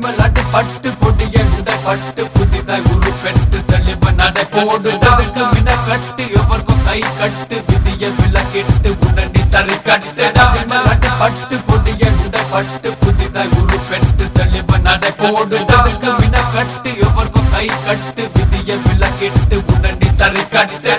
அடிமலாட்டி பட்டு பொடிய உடை பட்டு புதிதாய் உருப்பெட்டு தெளிவ நடை போடு தடுக்க மின கட்டு எவர்க்கும் கை கட்டு விதிய விலக்கிட்டு உடனே சரி கட்டு அடிமலாட்டி பட்டு பொடிய உடை பட்டு புதிதாய் உருப்பெட்டு தெளிவ நடை போடு தடுக்க மின கட்டு எவர்க்கும் கை கட்டு விதிய விலக்கிட்டு உடனே சரி கட்டு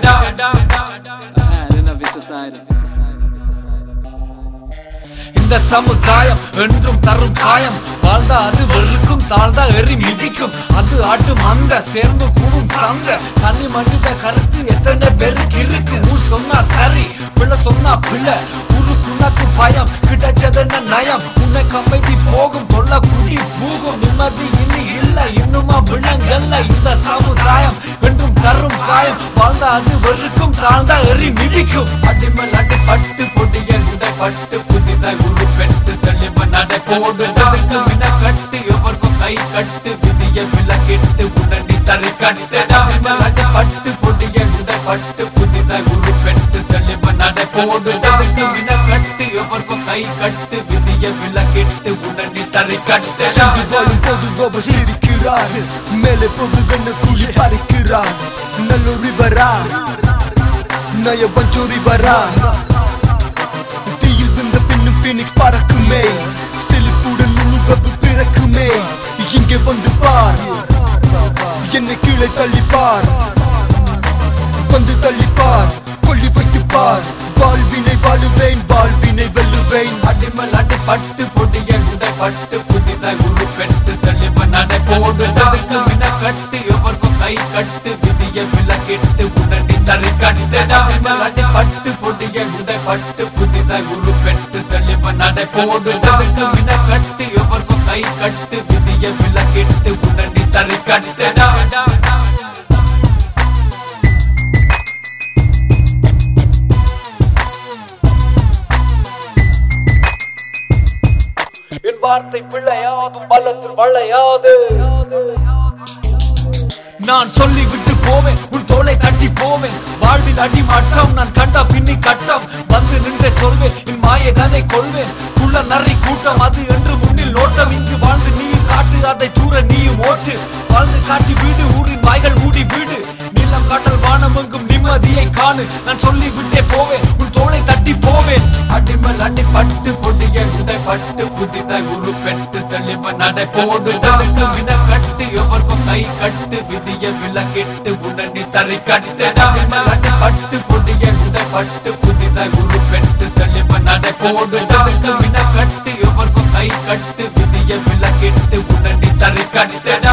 இந்த சமுதாயம் என்றும் தரும் காயம் வாழ்ந்தா அது வெறுக்கும் தாழ்ந்தா எறி மிதிக்கும் அது ஆட்டும் அந்த சேர்ந்து கூடும் சங்க தனி மனித கருத்து எத்தனை பேருக்கு இருக்கு ஊர் சொன்னா சரி பிள்ளை சொன்னா பிள்ளை ஊருக்கு உனக்கு பயம் கிடைச்சதென்ன நயம் உன்னை கம்பைத்தி போகும் தொல்ல குடி பூகும் நிம்மதி இனி இல்ல இன்னுமா விலங்கல்ல இந்த சமுதாயம் என்றும் தரும் காயம் வாழ்ந்தா அது வெறுக்கும் தாழ்ந்தா எறி மிதிக்கும் அடிமல் அடி பட்டு பொடிய உடை பட்டு புதிதாய் உருப்பெட்டு தெளிவ நடை போடு தடுக்க மின கட்டு எவர்க்கும் கை கட்டு விதிய விலக்கிட்டு உடனே சரி கட்டு அடிமல் அடி பட்டு பொடிய உடை பட்டு புதிதாய் உருப்பெட்டு தெளிவ நடை போடு தடுக்க மின கட்டு எவர்க்கும் கை கட்டு விதிய விலக்கிட்டு உடனே சரி கட்டு சிந்தி வாழும் போது அவர் சிரிக்கிறார் மேலே போது கண்ண குழி பறிக்கிறார் நல்லொரு வரா நய வஞ்சோரி வரா தீயில் வந்த பின்னும் பீனிக்ஸ் பறக்குமே செழிப்புடன் உணவு பிறக்குமே இங்கே வந்து பார் என்னை கீழே தள்ளிப்பார் வந்து தள்ளிப்பார் கொல்லி வைத்து பார் வாழ்வினை வாழுவேன் வாழ்வினை வெல்லுவேன் அடிமல் அடி பட்டு பொடிய உடை பட்டு புதிதாய் உருப்பெட்டு தெளிவ நடை போடு தடுக்க மின கட்டு எவர்க்கும் கை கட்டு விதிய விலக்கிட்டு உடனே சரி கட்டு அடிமல் அடி பட்டு பொடிய உடை பட்டு புதிதாய் உருப்பெட்டு தெளிவ நடை போடு தடுக்க மின கட்டு எவர்க்கும் கை கட்டு விதிய விலக்கிட்டு உடனே சரி கட்டு என் வார்த்தை பிள்ளையாதும் பள்ளத்தில் வளையாது நான் சொல்லி விட்டு போவேன் உன் தோலை தட்டி போவேன் வாழ்வில் அடி மட்டம் நான் கண்ட பின்னி கட்டம் வந்து நின்றே சொல்வேன் என் மாயை தானே கொள்வேன் குள்ள நரி கூட்டம் அது என்று முன்னில் நோட்டம் இங்கு வாழ்ந்து நீயும் காட்டு அதை தூர நீயும் ஓட்டு வாழ்ந்து காட்டி வீடு ஊரின் வாய்கள் மூடி வீடு நீளம் காட்டல் வானம் எங்கும் நிம்மதியை காணு நான் சொல்லி விட்டே போவேன் உன் தோலை தட்டி போவேன் அடிமல் அடி பட்டு பொடிய உடை பட்டு புதிதாய் உருப்பெட்டு தெளிவ நடை போடு தடுக்க மின கட்டு எவர்க்கும் கை கட்டு விதிய விலக்கிட்டு உடனே சரி கட்டு அடிமல் அடி பட்டு பொடிய உடை பட்டு புதிதாய் உருப்பெட்டு தெளிவ நடை போடு தடுக்க மின கட்டு எவர்க்கும் கை கட்டு விதிய விலக்கிட்டு உடனே சரி கட்டு